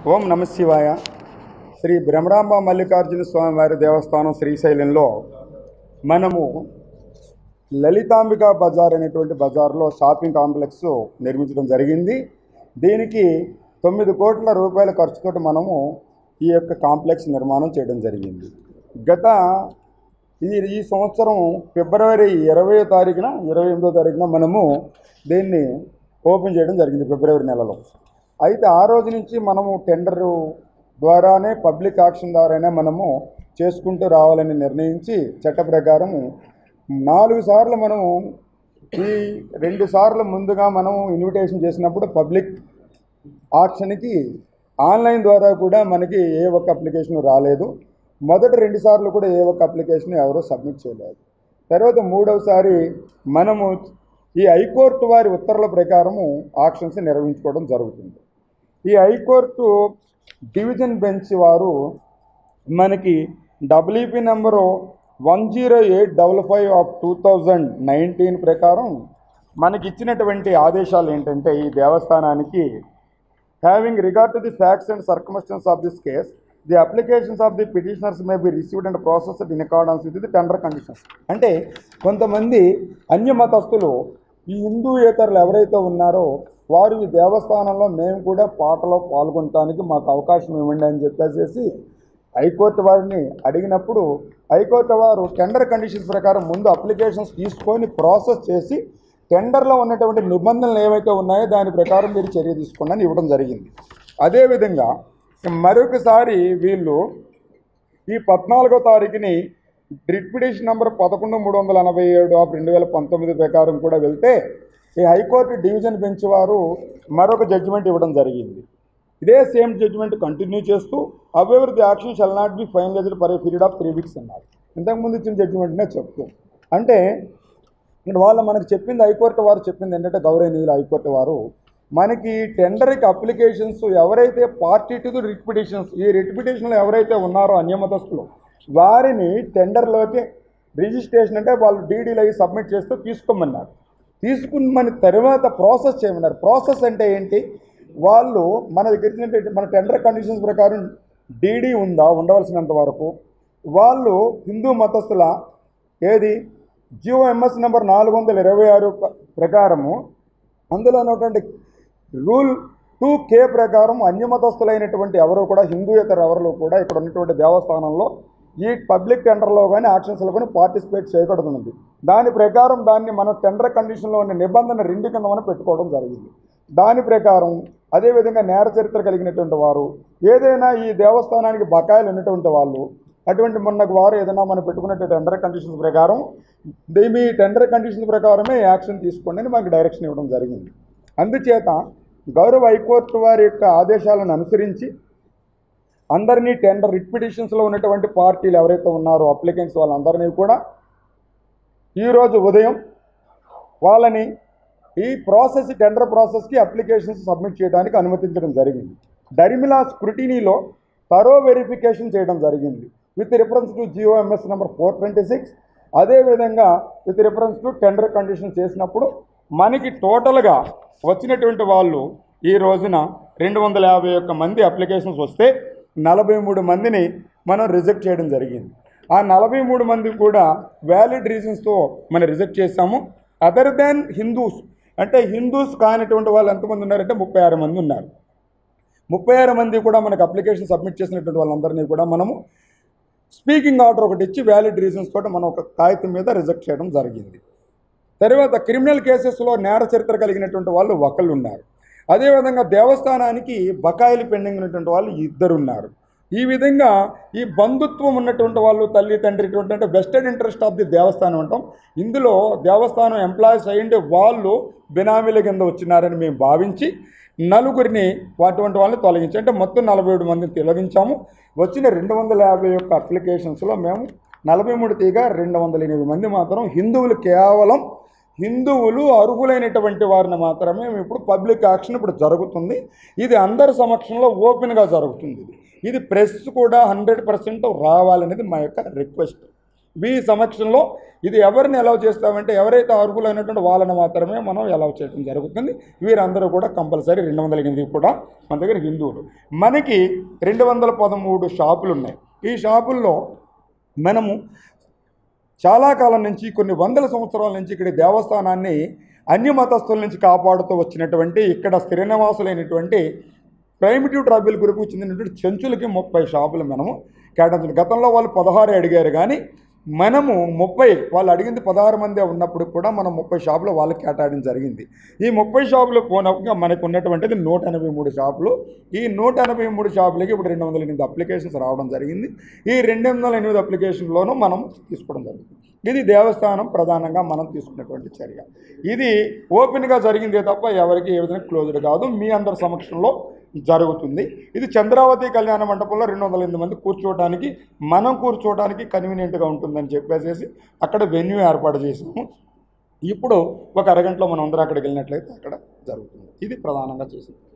ఓం నమ శివాయ శ్రీ భ్రమరాంబ మల్లికార్జున స్వామి వారి దేవస్థానం శ్రీశైలంలో మనము లలితాంబిక బజార్ అనేటువంటి బజార్లో షాపింగ్ కాంప్లెక్స్ నిర్మించడం జరిగింది దీనికి తొమ్మిది కోట్ల రూపాయల ఖర్చుతో మనము ఈ యొక్క కాంప్లెక్స్ నిర్మాణం చేయడం జరిగింది గత ఇది ఈ సంవత్సరం ఫిబ్రవరి ఇరవై తారీఖున ఇరవై ఎనిమిదో తారీఖున మనము దీన్ని ఓపెన్ చేయడం జరిగింది ఫిబ్రవరి నెలలో అయితే ఆ రోజు నుంచి మనము టెండర్ ద్వారానే పబ్లిక్ ఆక్షన్ ద్వారానే మనము చేసుకుంటూ రావాలని నిర్ణయించి చట్ట ప్రకారము నాలుగు సార్లు మనము ఈ రెండు సార్లు ముందుగా మనం ఇన్విటేషన్ చేసినప్పుడు పబ్లిక్ ఆక్షన్కి ఆన్లైన్ ద్వారా కూడా మనకి ఏ ఒక్క అప్లికేషన్ రాలేదు మొదటి రెండు సార్లు కూడా ఏ ఒక్క అప్లికేషన్ ఎవరూ సబ్మిట్ చేయలేదు తర్వాత మూడవసారి మనము ఈ హైకోర్టు వారి ఉత్తర్వుల ప్రకారము ఆక్షన్స్ నిర్వహించుకోవడం జరుగుతుంది ఈ హైకోర్టు డివిజన్ బెంచ్ వారు మనకి WP number one zero eight double five of two thousand nineteen ప్రకారం మనకి ఇచ్చినటువంటి ఆదేశాలు ఏంటంటే ఈ దేవస్థానానికి having regard to the facts and circumstances of this case the applications of the petitioners may be received and processed in accordance with the tender conditions అంటే కొంతమంది అన్య మతస్థులు ఈ హిందూయేతరులు ఎవరైతే ఉన్నారో వారు ఈ దేవస్థానంలో మేము కూడా పాటలో పాల్గొనడానికి మాకు అవకాశం ఇవ్వండి అని చెప్పేసి హైకోర్టు వారిని అడిగినప్పుడు హైకోర్టు వారు టెండర్ కండిషన్స్ ప్రకారం ముందు అప్లికేషన్స్ తీసుకొని ప్రాసెస్ చేసి టెండర్లో ఉన్నటువంటి నిబంధనలు ఏవైతే ఉన్నాయో దాని ప్రకారం మీరు చర్య తీసుకోండి అని ఇవ్వడం జరిగింది అదేవిధంగా మరొకసారి వీళ్ళు ఈ పద్నాలుగో తారీఖుని రిపిటేషన్ నెంబర్ పదకొండు మూడు వందల ఎనభై ఏడు ఆఫ్ రెండు వేల పంతొమ్మిది ప్రకారం కూడా వెళ్తే ఈ హైకోర్టు డివిజన్ బెంచ్ వారు మరొక జడ్జిమెంట్ ఇవ్వడం జరిగింది ఇదే సేమ్ జడ్జిమెంట్ కంటిన్యూ చేస్తూ however the action shall not be finalised for a period of three weeks అన్నారు ఇంతకుముందు ఇచ్చిన జడ్జిమెంట్నే చెప్తూ అంటే ఇక్కడ వాళ్ళు మనకు చెప్పింది హైకోర్టు వారు చెప్పింది ఏంటంటే గౌరవనీయులు హైకోర్టు వారు మనకి టెండర్కి అప్లికేషన్స్ ఎవరైతే పార్టీ టు ది రిపిటేషన్స్ ఈ రిపిటేషన్లో ఎవరైతే ఉన్నారో అన్యమతస్తులు వారిని టెండర్లోకి రిజిస్ట్రేషన్ అంటే వాళ్ళు డీడీలు అవి సబ్మిట్ చేస్తూ తీసుకోమన్నారు తీసుకున్న తర్వాత ప్రాసెస్ చేయమన్నారు ప్రాసెస్ అంటే ఏంటి వాళ్ళు మన దగ్గర ఇచ్చినటువంటి మన టెండర్ కండిషన్స్ ప్రకారం డీడీ ఉందా ఉండవలసినంత వరకు వాళ్ళు హిందూ మతస్థుల ఏది జియో ఎంఎస్ నెంబర్ నాలుగు వందల ఇరవై ఆరు ప్ర- ప్రకారము అందులో ఉన్నటువంటి రూల్ టూ కే ప్రకారం అన్యమతస్థులైనటువంటి ఎవరు కూడా హిందూయేతర ఎవరు కూడా ఇక్కడ ఉన్నటువంటి దేవస్థానంలో ఈ పబ్లిక్ టెండర్లో కానీ ఆక్షన్స్లో కానీ పార్టిసిపేట్ చేయకూడదు దాని ప్రకారం దాన్ని మనం టెండర్ కండిషన్లో ఉన్న నిబంధన రెండు కింద మనం పెట్టుకోవడం జరిగింది దాని ప్రకారం అదేవిధంగా నేర చరిత్ర కలిగినటువంటి వారు ఏదైనా ఈ దేవస్థానానికి బకాయిలు ఉన్నటువంటి వాళ్ళు అటువంటి మొన్నకు వారు ఏదైనా మనం పెట్టుకున్నట్టు టెండర్ కండిషన్స్ ప్రకారం ది- మీ టెండర్ కండిషన్స్ ప్రకారమే యాక్షన్ తీసుకోండి అని మాకు డైరెక్షన్ ఇవ్వడం జరిగింది అందుచేత గౌరవ హైకోర్టు వారి యొక్క ఆదేశాలను అనుసరించి అందరినీ టెండర్ రిట్ పిటిషన్స్లో ఉన్నటువంటి పార్టీలు ఎవరైతే ఉన్నారో అప్లికెంట్స్ వాళ్ళందరినీ కూడా ఈరోజు ఉదయం వాళ్ళని ఈ ప్రాసెస్ టెండర్ ప్రాసెస్కి అప్లికేషన్స్ సబ్మిట్ చేయడానికి అనుమతించడం జరిగింది డరిమిలా స్క్రూటినీలో తరో వెరిఫికేషన్ చేయడం జరిగింది with reference to GO Ms number four twenty six అదేవిధంగా with reference to tender condition చేసినప్పుడు మనకి టోటల్గా వచ్చినటువంటి వాళ్ళు ఈ రోజున రెండు వందల యాభై ఒక్క మంది అప్లికేషన్స్ వస్తే నలభై మూడు మందిని మనం రిజెక్ట్ చేయడం జరిగింది ఆ నలభై మూడు మంది కూడా వ్యాలిడ్ రీజన్స్తో మనం రిజెక్ట్ చేశాము అదర్ దాన్ హిందూస్ అంటే హిందూస్ కానిటువంటి వాళ్ళు ఎంతమంది ఉన్నారంటే ముప్పై ఆరు మంది ఉన్నారు ముప్పై ఆరు మంది కూడా మనకు అప్లికేషన్ సబ్మిట్ చేసినటువంటి వాళ్ళందరినీ కూడా మనము స్పీకింగ్ ఆర్డర్ ఒకటి ఇచ్చి వ్యాలిడ్ రీజన్స్ తోటి మనం ఒక కాగితం మీద రిజెక్ట్ చేయడం జరిగింది తర్వాత క్రిమినల్ కేసెస్లో నేర చరిత్ర కలిగినటువంటి వాళ్ళు ఒకళ్ళు ఉన్నారు అదేవిధంగా దేవస్థానానికి బకాయిలు పెండింగ్ ఉన్నటువంటి వాళ్ళు ఇద్దరు ఉన్నారు ఈ విధంగా ఈ బంధుత్వం ఉన్నటువంటి వాళ్ళు తల్లి తండ్రి ఇటువంటి అంటే వెస్టెడ్ ఇంట్రెస్ట్ ఆఫ్ ది దేవస్థానం అంటాం ఇందులో దేవస్థానం ఎంప్లాయీస్ అయ్యిండే వాళ్ళు బినామీల కింద వచ్చినారని మేము భావించి నలుగురిని అటువంటి వాళ్ళని తొలగించి అంటే మొత్తం నలభై ఏడు మందిని తొలగించాము వచ్చిన రెండు వందల యాభై ఒక్క అప్లికేషన్స్లో మేము నలభై మూడు తీగా రెండు వందల ఎనిమిది మంది మాత్రం హిందువులు కేవలం హిందువులు అర్హులైనటువంటి వారిని మాత్రమే ఇప్పుడు పబ్లిక్ యాక్షన్ ఇప్పుడు జరుగుతుంది ఇది అందరి సమక్షంలో ఓపెన్గా జరుగుతుంది ఇది ఇది ప్రెస్ కూడా హండ్రెడ్ పర్సెంట్ రావాలనేది మా యొక్క రిక్వెస్ట్ మీ సమక్షంలో ఇది ఎవరిని అలౌ చేస్తామంటే ఎవరైతే అర్హులైనటువంటి వాళ్ళని మాత్రమే మనం అలౌ చేయడం జరుగుతుంది వీరందరూ కూడా కంపల్సరీ రెండు వందల ఎనిమిది కూడా మన దగ్గర హిందువులు మనకి రెండు వందల పదమూడు షాపులు ఉన్నాయి ఈ షాపుల్లో మనము చాలా కాలం నుంచి కొన్ని వందల సంవత్సరాల నుంచి ఇక్కడ ఈ దేవస్థానాన్ని అన్య మతస్థుల నుంచి కాపాడుతూ వచ్చినటువంటి ఇక్కడ స్థిర నివాసులైనటువంటి ప్రైమిటివ్ ట్రైబల్ గ్రూప్కి చెందినటువంటి చెంచులకి ముప్పై షాపులు మనము కేటాయించాలి గతంలో వాళ్ళు పదహారు అడిగారు కానీ మనము ముప్పై వాళ్ళు అడిగింది పదహారు మంది ఉన్నప్పుడు కూడా మనం ముప్పై షాపులు వాళ్ళకి కేటాయడం జరిగింది ఈ ముప్పై షాపులు పోనప్పుగా మనకు ఉన్నటువంటిది నూట ఎనభై మూడు షాపులు ఈ నూట ఎనభై మూడు షాపులకి ఇప్పుడు రెండు వందల ఎనిమిది అప్లికేషన్స్ రావడం జరిగింది ఈ రెండు వందల ఎనిమిది అప్లికేషన్లోనూ మనం తీసుకోవడం జరిగింది ఇది దేవస్థానం ప్రధానంగా మనం తీసుకున్నటువంటి చర్య ఇది ఓపెన్గా జరిగిందే తప్ప ఎవరికి ఏ విధంగా క్లోజ్డ్ కాదు మీ అందరి సమక్షంలో జరుగుతుంది ఇది చంద్రావతి కళ్యాణ మండపంలో రెండు వందల ఎనిమిది మంది కూర్చోవడానికి మనం కూర్చోవడానికి కన్వీనియంట్గా ఉంటుందని చెప్పేసి అక్కడ వెన్యూ ఏర్పాటు చేసాము ఇప్పుడు ఒక అరగంటలో మనం అందరం అక్కడికి వెళ్ళినట్లయితే అక్కడ జరుగుతుంది ఇది ప్రధానంగా చేసింది